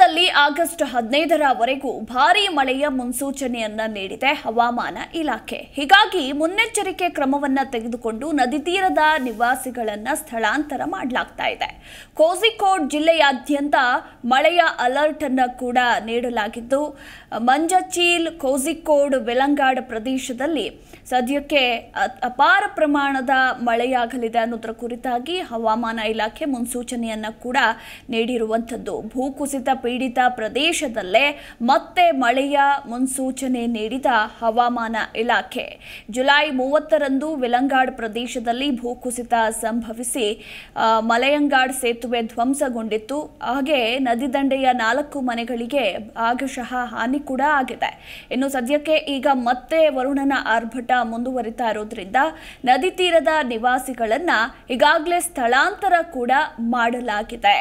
ಕೇರಳದಲ್ಲಿ ಆಗಸ್ಟ್ ಹದಿನೈದರವರೆಗೂ ಭಾರೀ ಮಳೆಯ ಮುನ್ಸೂಚನೆಯನ್ನ ನೀಡಿದೆ ಹವಾಮಾನ ಇಲಾಖೆ ಹೀಗಾಗಿ ಮುನ್ನೆಚ್ಚರಿಕೆ ಕ್ರಮವನ್ನ ತೆಗೆದುಕೊಂಡು ನದಿ ತೀರದ ನಿವಾಸಿಗಳನ್ನ ಸ್ಥಳಾಂತರ ಮಾಡಲಾಗ್ತಾ ಇದೆ ಕೋಝಿಕೋಡ್ ಜಿಲ್ಲೆಯಾದ್ಯಂತ ಮಳೆಯ ಅಲರ್ಟ್ ಅನ್ನ ಕೂಡ ನೀಡಲಾಗಿದ್ದು ಮಂಜಚೀಲ್ ಕೋಝಿಕೋಡ್ ವೆಲಂಗಾಡ್ ಪ್ರದೇಶದಲ್ಲಿ ಸದ್ಯಕ್ಕೆ ಅ- ಅಪಾರ ಪ್ರಮಾಣದ ಮಳೆಯಾಗಲಿದೆ ಅನ್ನೋದರ ಕುರಿತಾಗಿ ಹವಾಮಾನ ಇಲಾಖೆ ಮುನ್ಸೂಚನೆಯನ್ನ ಕೂಡ ನೀಡಿರುವಂಥದ್ದು ಭೂಕುಸಿತ ಪೀಡಿತ ಪ್ರದೇಶದಲ್ಲೇ ಮತ್ತೆ ಮಳೆಯ ಮುನ್ಸೂಚನೆ ನೀಡಿದ ಹವಾಮಾನ ಇಲಾಖೆ ಜುಲೈ ಮೂವತ್ತರಂದು ವೆಲಂಗಾಡ್ ಪ್ರದೇಶದಲ್ಲಿ ಭೂಕುಸಿತ ಸಂಭವಿಸಿ ಆ, ಮಲಯಂಗಾಡ್ ಸೇತುವೆ ಧ್ವಂಸಗೊಂಡಿತ್ತು ಹಾಗೆ ನದಿ ದಂಡೆಯ ನಾಲ್ಕು ಮನೆಗಳಿಗೆ ಭಾಗಶಃ ಹಾನಿ ಕೂಡ ಆಗಿದೆ ಇನ್ನು ಸದ್ಯಕ್ಕೆ ಈಗ ಮತ್ತೆ ವರುಣನ ಆರ್ಭಟ ಮುಂದುವರಿತಾ ಇರೋದ್ರಿಂದ ನದಿ ತೀರದ ನಿವಾಸಿಗಳನ್ನ ಈಗಾಗಲೇ ಸ್ಥಳಾಂತರ ಕೂಡ ಮಾಡಲಾಗಿದೆ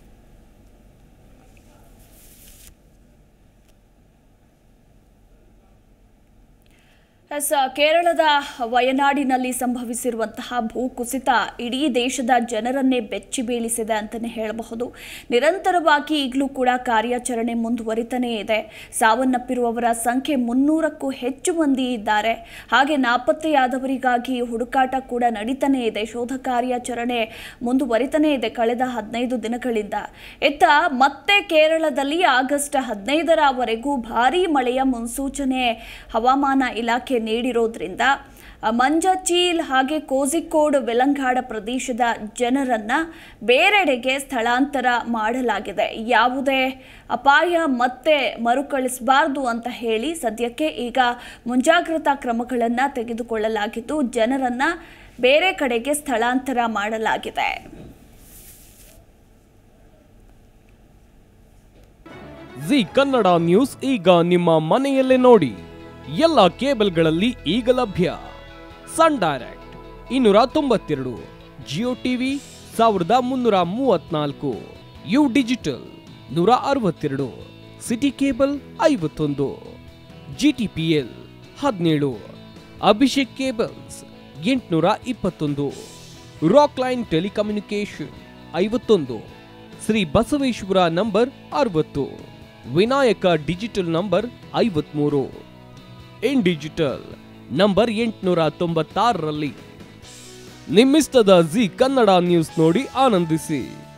ಎಸ್ ಕೇರಳದ ವಯನಾಡಿನಲ್ಲಿ ಸಂಭವಿಸಿರುವಂತಹ ಭೂಕುಸಿತ ಇಡೀ ದೇಶದ ಜನರನ್ನೇ ಬೆಚ್ಚಿ ಬೀಳಿಸಿದೆ ಅಂತಲೇ ಹೇಳಬಹುದು ನಿರಂತರವಾಗಿ ಈಗಲೂ ಕೂಡ ಕಾರ್ಯಾಚರಣೆ ಮುಂದುವರಿತಾನೇ ಇದೆ ಸಾವನ್ನಪ್ಪಿರುವವರ ಸಂಖ್ಯೆ ಮುನ್ನೂರಕ್ಕೂ ಹೆಚ್ಚು ಮಂದಿ ಇದ್ದಾರೆ ಹಾಗೆ ನಾಪತ್ತೆಯಾದವರಿಗಾಗಿ ಹುಡುಕಾಟ ಕೂಡ ನಡೀತಾನೇ ಇದೆ ಶೋಧ ಕಾರ್ಯಾಚರಣೆ ಮುಂದುವರಿತಾನೇ ಇದೆ ಕಳೆದ ಹದಿನೈದು ದಿನಗಳಿಂದ ಇತ್ತ ಮತ್ತೆ ಕೇರಳದಲ್ಲಿ ಆಗಸ್ಟ್ ಹದಿನೈದರವರೆಗೂ ಭಾರೀ ಮಳೆಯ ಮುನ್ಸೂಚನೆ ಹವಾಮಾನ ಇಲಾಖೆ ನೀಡಿರೋದ್ರಿಂದ ಅ, ಮಂಜಚೀಲ್ ಹಾಗೆ ಕೋಝಿಕೋಡ್ ವೆಲಂಗಾಡ ಪ್ರದೇಶದ ಜನರನ್ನ ಬೇರೆಡೆಗೆ ಸ್ಥಳಾಂತರ ಮಾಡಲಾಗಿದೆ ಯಾವುದೇ ಅಪಾಯ ಮತ್ತೆ ಮರುಕಳಿಸಬಾರದು ಅಂತ ಹೇಳಿ ಸದ್ಯಕ್ಕೆ ಈಗ ಮುಂಜಾಗ್ರತಾ ಕ್ರಮಗಳನ್ನು ತೆಗೆದುಕೊಳ್ಳಲಾಗಿದ್ದು ಜನರನ್ನ ಬೇರೆ ಕಡೆಗೆ ಸ್ಥಳಾಂತರ ಮಾಡಲಾಗಿದೆ ಜಿ ಕನ್ನಡ ನ್ಯೂಸ್ ಈಗ ನಿಮ್ಮ ಮನೆಯಲ್ಲೇ ನೋಡಿ ಎಲ್ಲ ಕೇಬಲ್ಗಳಲ್ಲಿ ಈಗ ಲಭ್ಯ ಸನ್ ಡೈರೆಕ್ಟ್ ಇನ್ನೂರ ತೊಂಬತ್ತೆರಡು ಜಿಯೋ ಟಿವಿ ಸಾವಿರದ ಮುನ್ನೂರ ಮೂವತ್ನಾಲ್ಕು ಯು ಡಿಜಿಟಲ್ ನೂರ ಅರವತ್ತೆರಡು ಸಿಟಿ ಕೇಬಲ್ ಐವತ್ತೊಂದು ಜಿ ಟಿ ಪಿ ಎಲ್ ಹದಿನೇಳು ಅಭಿಷೇಕ್ ಕೇಬಲ್ಸ್ ಎಂಟುನೂರ ಇಪ್ಪತ್ತೊಂದು ರಾಕ್ ಲೈನ್ ಟೆಲಿಕಮ್ಯುನಿಕೇಶನ್ ಐವತ್ತೊಂದು ಶ್ರೀ ಬಸವೇಶ್ವರ ನಂಬರ್ ಅರವತ್ತು ವಿನಾಯಕ ಡಿಜಿಟಲ್ ನಂಬರ್ ಐವತ್ಮೂರು ಇನ್ ಡಿಜಿಟಲ್ ನಂಬರ್ ಎಂಟುನೂರ ತೊಂಬತ್ತಾರರಲ್ಲಿ ನಿಮ್ಮಿಸ್ತದ ಜಿ ಕನ್ನಡ ನ್ಯೂಸ್ ನೋಡಿ ಆನಂದಿಸಿ